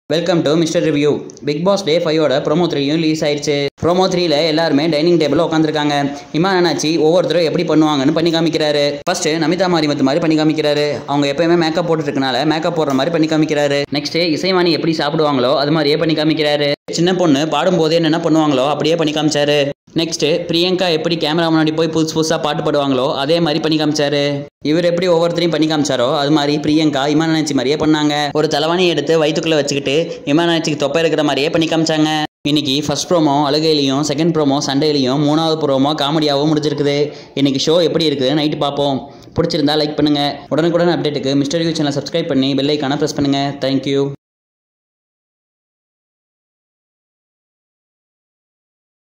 welcome to mister review Bigg Boss day ஃபைவோட promo த்ரீயும் release ஆயிடுச்சு ப்ரோமோ த்ரீல எல்லாருமே டைனிங் டேபிளில் உட்காந்துருக்காங்க இமான் அண்ணாச்சி ஒவ்வொருத்தரும் எப்படி பண்ணுவாங்கன்னு பண்ணி காமிக்கிறாரு ஃபர்ஸ்ட் நமிதா மாரிமத்து மாதிரி பண்ணி காமிக்கிறாரு அவங்க எப்பயுமே மேக்கப் போட்டுட்டு இருக்கனால மேக்கப் போடுற மாதிரி பண்ணி காமிக்கிறாரு நெக்ஸ்ட் இசைவாணி எப்படி சாப்பிடுவாங்களோ அது மாதிரியே பண்ணி காமிக்கிறாரு சின்ன பொண்ணு பாடும்போதே என்ன பண்ணுவாங்களோ அப்படியே பண்ணி காமிச்சாரு நெக்ஸ்ட் பிரியங்கா எப்படி கேமரா முன்னாடி போய் புதுசு புதுசாக பாட்டு பாடுவாங்களோ அதே மாதிரி பண்ணி காமிச்சாரு இவர் எப்படி ஒவ்வொருத்தரையும் பண்ணி காமிச்சாரோ அது மாதிரி பிரியங்கா இமானாச்சி மாதிரியே பண்ணாங்க ஒரு தலைவாணி எடுத்து வயிற்றுக்குள்ளே வச்சுக்கிட்டு இமானாச்சிக்கு தொப்பை இருக்கிற மாதிரியே பண்ணி காமிச்சாங்க இன்னைக்கு ஃபர்ஸ்ட் ப்ரோமோ அழுகையிலையும் செகண்ட் ப்ரோமோ சண்டேலையும் மூணாவது ப்ரோமோ காமெடியாகவும் முடிஞ்சிருக்குது இன்னைக்கு ஷோ எப்படி இருக்குது நைட்டு பார்ப்போம் பிடிச்சிருந்தா லைக் பண்ணுங்கள் உடனுக்குடன் அப்டேட்டுக்கு மிஸ்டர் யூ சேனல் சப்ஸ்கிரைப் பண்ணி பெல் ஐக்கான ப்ரெஸ் பண்ணுங்கள் தேங்க்யூ